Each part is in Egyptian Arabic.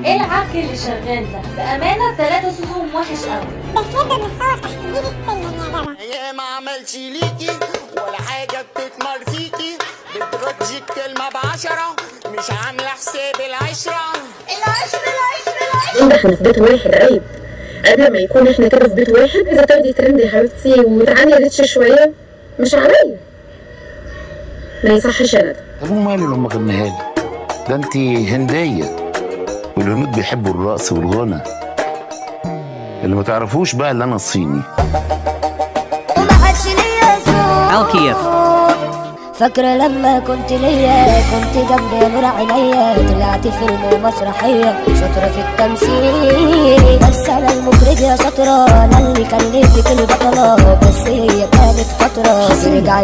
ايه العك اللي شغال ده بامانه التلاته صوتهم وحش قوي ده كده بنصور تحت بير السلم يا جدع هي ما عملش ليكي ولا حاجة بتتمر فيكي بتردي الكلمة بعشرة مش عاملة حساب العشرة العشرة العشرة العشرة ده احنا في بيت واحد عيب قبل ما يكون احنا كده في بيت واحد اذا تاخدي ترند يا حبيبتي وتعالي ريتش شويه مش عليا ما يصحش يا ندى طب ومالي لما غنيها لي ده انت هنديه والهنود بيحبوا الرقص والغنى اللي ما تعرفوش بقى اللي انا الصيني وما حدش ليا صوت الكيف فاكرة لما كنت ليا كنت جنبي نور عينيا طلعت فيلم ومسرحية شاطرة في التمثيل بس أنا المخرج يا شاطرة أنا اللي خليتك البطلة بس هي كانت فترة ترجعي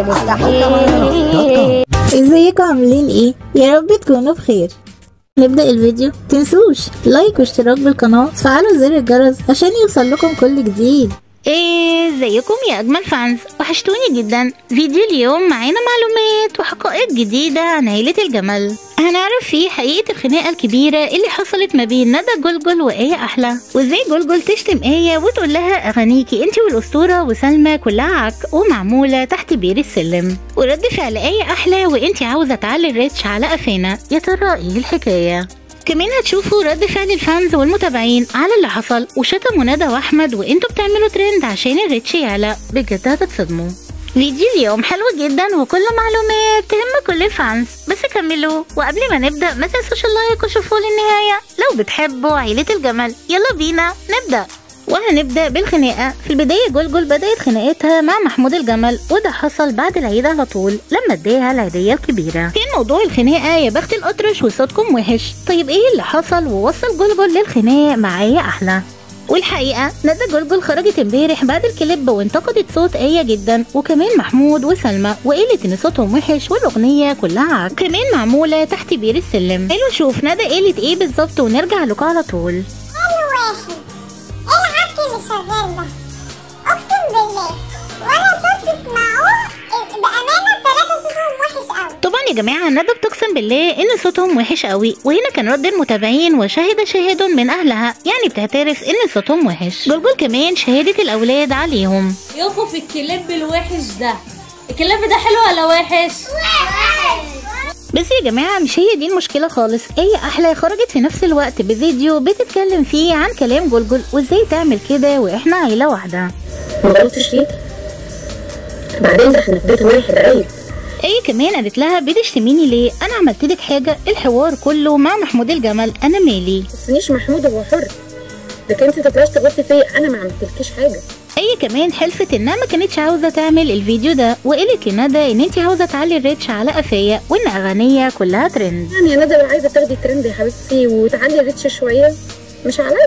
مستحيل ازيكم عاملين ايه يا رب تكونوا بخير نبدأ الفيديو تنسوش لايك واشتراك بالقناة وتفعلوا زر الجرس عشان يوصل لكم كل جديد ايه ازيكم يا اجمل فانز وحشتوني جدا فيديو اليوم معانا معلومات وحقائق جديدة عن عيلة الجمل هنعرف فيه حقيقة الخناقة الكبيرة اللي حصلت ما بين ندى جلجل وآية أحلى وازاي جلجل تشتم آية وتقول لها أغانيكي انتي والأسطورة وسلمى كلها عك ومعمولة تحت بير السلم ورد فعل آية أحلى وانتي عاوزة تعلي الريتش على قفانا يا ترى ايه الحكاية كمان هتشوفوا رد فعل الفانز والمتابعين على اللي حصل وشتموا ندى واحمد وانتوا بتعملوا ترند عشان الريتش يعلى بجد هتتصدموا فيديو اليوم حلو جدا وكله معلومات تهم كل الفانز بس كملوا وقبل ما نبدا ما تنسوش اللايك وشوفوا للنهايه لو بتحبوا عيله الجمل يلا بينا نبدا وهنبدا بالخناقه في البدايه جلجل بدات خناقتها مع محمود الجمل وده حصل بعد العيد على طول لما اداها العيديه الكبيره كان موضوع الخناقه يا بخت الاطرش وصوتكم وحش طيب ايه اللي حصل ووصل جلجل للخناق مع ايه احلى والحقيقة ندى جلجل خرجت امبارح بعد الكليب وانتقدت صوت آية جدا وكمان محمود وسلمى وقالت ان صوتهم وحش والاغنية كلها عك كمان معمولة تحت بير السلم حلو نشوف ندى قالت ايه بالظبط ونرجع لكم على طول حلو واحد ايه العك اللي شغال ده اقسم بالله ولا صوت تسمعوه بامانه الثلاثه صوتهم وحش قوي طبعا يا جماعة ندى بتقسم بالله ان صوتهم وحش قوي وهنا كان رد المتابعين وشهد شاهد من اهلها يعني بتعترف ان صوتهم وحش جلجل كمان شهادة الاولاد عليهم يوقف في الكليب الوحش ده الكليب ده حلو ولا وحش بس يا جماعة مش هي دي المشكلة خالص هي أحلى خرجت في نفس الوقت بفيديو بتتكلم فيه عن كلام جلجل وازاي تعمل كده واحنا عيلة واحدة ما غلطتش فيك بعدين ده احنا في بيت واحد عيب هي كمان قالت لها بتشتميني ليه انا عملت لك حاجة الحوار كله مع محمود الجمل انا مالي تسنيش محمود هو حر لكن انت تطلعش تغطي فيا انا ما عملتلكيش حاجه هي كمان حلفت انها ما كانتش عاوزة تعمل الفيديو ده وقالت لندى ان انت عاوزة تعلي الريتش على قفايا وان اغانيها كلها ترند يعني يا ندى لو عايزه تاخدي ترند يا حبيبتي وتعلي ريتش شويه مش عليا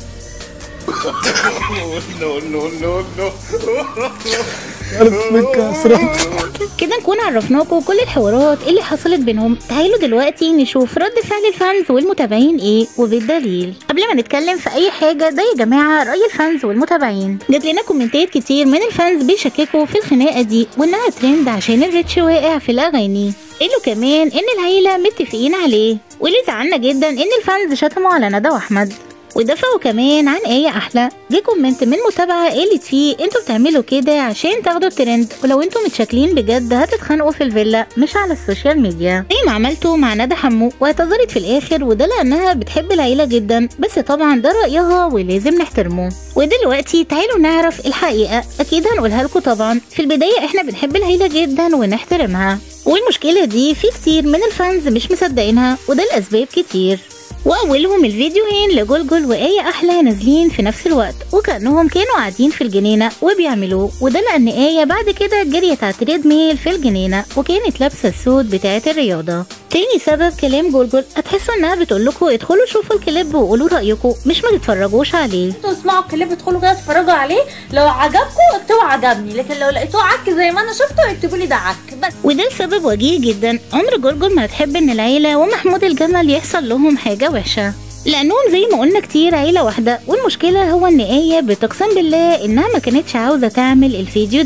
كده نكون عرفناكم كل الحوارات اللي حصلت بينهم تعالوا دلوقتي نشوف رد فعل الفانز والمتابعين ايه وبالدليل قبل ما نتكلم في اي حاجه ده يا جماعه راي الفانز والمتابعين جات لنا كومنتات كتير من الفانز بيشككوا في الخناقه دي وانها ترند عشان الريتش واقع في الاغاني قالوا كمان ان العيله متفقين عليه واللي زعلنا جدا ان الفانز شتموا على ندى واحمد ودفعوا كمان عن ايه احلى جه كومنت من متابعه قالت فيه انتوا بتعملوا كده عشان تاخدوا الترند ولو انتوا متشاكلين بجد هتتخانقوا في الفيلا مش على السوشيال ميديا زي ما عملتوا مع ندى حمو واعتذرت في الاخر وده لانها بتحب العيله جدا بس طبعا ده رايها ولازم نحترمه ودلوقتي تعالوا نعرف الحقيقه اكيد هنقولها لكم طبعا في البدايه احنا بنحب العيله جدا ونحترمها والمشكله دي في كتير من الفانز مش مصدقينها وده لاسباب كتير واولهم الفيديوهين لجلجل وايه احلى نازلين في نفس الوقت وكانهم كانوا قاعدين في الجنينه وبيعملوه وده لان ايه بعد كده جريت على التريد ميل في الجنينه وكانت لابسه السوت بتاعه الرياضه تاني سبب كلام جلجل هتحسوا انها بتقول لكم ادخلوا شوفوا الكليب وقولوا رايكم مش ما تتفرجوش عليه انتوا اسمعوا الكليب ادخلوا كده اتفرجوا عليه لو عجبكم اكتبوا عجبني لكن لو لقيتوه عك زي ما انا شفته اكتبوا لي ده عك بس وده السبب وجيه جدا عمر جلجل ما هتحب ان العيله ومحمود الجمل يحصل لهم حاجه وحشه لانهم زي ما قلنا كتير عيله واحده والمشكله هو ان ايه بتقسم بالله انها ما كانتش عاوزه تعمل الفيديو ده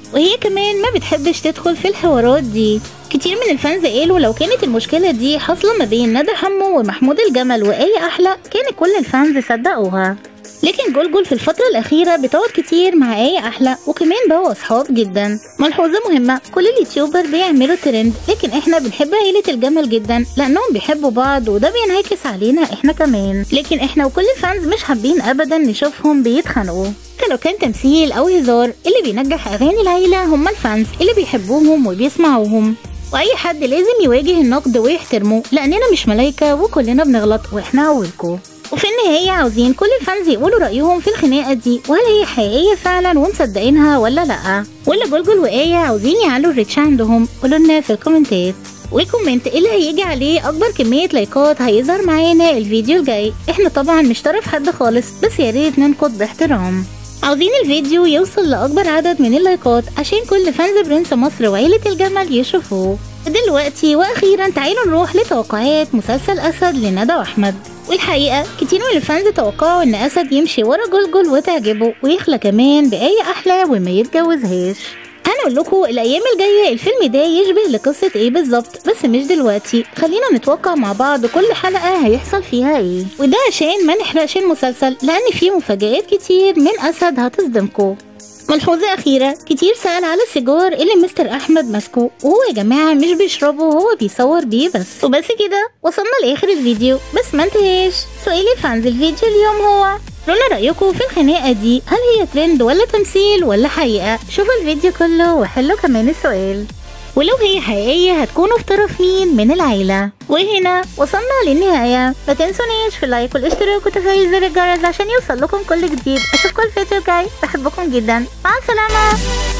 وهي كمان ما بتحبش تدخل في الحوارات دي كتير من الفانز قالوا لو كانت المشكلة دي حاصلة ما بين ندى حمو ومحمود الجمل وآية أحلى كان كل الفانز صدقوها لكن جولجول في الفترة الأخيرة بتقعد كتير مع آية أحلى وكمان بقوا أصحاب جدا ملحوظة مهمة كل اليوتيوبر بيعملوا ترند لكن إحنا بنحب عيلة الجمل جدا لأنهم بيحبوا بعض وده بينعكس علينا إحنا كمان لكن إحنا وكل الفانز مش حابين أبدا نشوفهم بيتخانقوا حتى لو كان تمثيل أو هزار اللي بينجح أغاني العيلة هم الفانز اللي بيحبوهم وبيسمعوهم واي حد لازم يواجه النقد ويحترمه لاننا مش ملايكه وكلنا بنغلط واحنا اولكم وفي النهاية عاوزين كل الفانز يقولوا رأيهم في الخناقة دي وهل هي حقيقية فعلا ومصدقينها ولا لأ ولا جلجل وآية عاوزين يعلوا الريتش عندهم قولوا لنا في الكومنتات والكومنت اللي هيجي عليه اكبر كمية لايكات هيظهر معانا الفيديو الجاي احنا طبعا مش طرف حد خالص بس يا ريت ننقد باحترام عاوزين الفيديو يوصل لأكبر عدد من اللايكات عشان كل فانز برنس مصر وعيلة الجمل يشوفوه دلوقتي وأخيرا تعالوا نروح لتوقعات مسلسل أسد لندى وأحمد والحقيقة كتير من الفانز توقعوا إن أسد يمشي ورا جلجل وتعجبه ويخلى كمان بأي أحلى وما يتجوزهاش هنقول لكم الايام الجايه الفيلم ده يشبه لقصه ايه بالظبط بس مش دلوقتي خلينا نتوقع مع بعض كل حلقه هيحصل فيها ايه وده عشان ما نحرقش المسلسل لان فيه مفاجآت كتير من اسد هتصدمكم ملحوظة أخيرة كتير سأل على السيجار اللي مستر أحمد ماسكه وهو يا جماعة مش بيشربه هو بيصور بيه بس وبس كده وصلنا لآخر الفيديو بس ما انتهاش سؤال الفانز الفيديو اليوم هو قولوا رأيكم في الخناقة دي هل هي ترند ولا تمثيل ولا حقيقة شوفوا الفيديو كله وحلوا كمان السؤال ولو هي حقيقية هتكونوا في طرف مين من العيلة وهنا وصلنا للنهاية ما تنسونيش في اللايك والاشتراك وتفعيل زر الجرس عشان يوصل لكم كل جديد اشوفكم الفيديو الجاي بحبكم جدا مع السلامة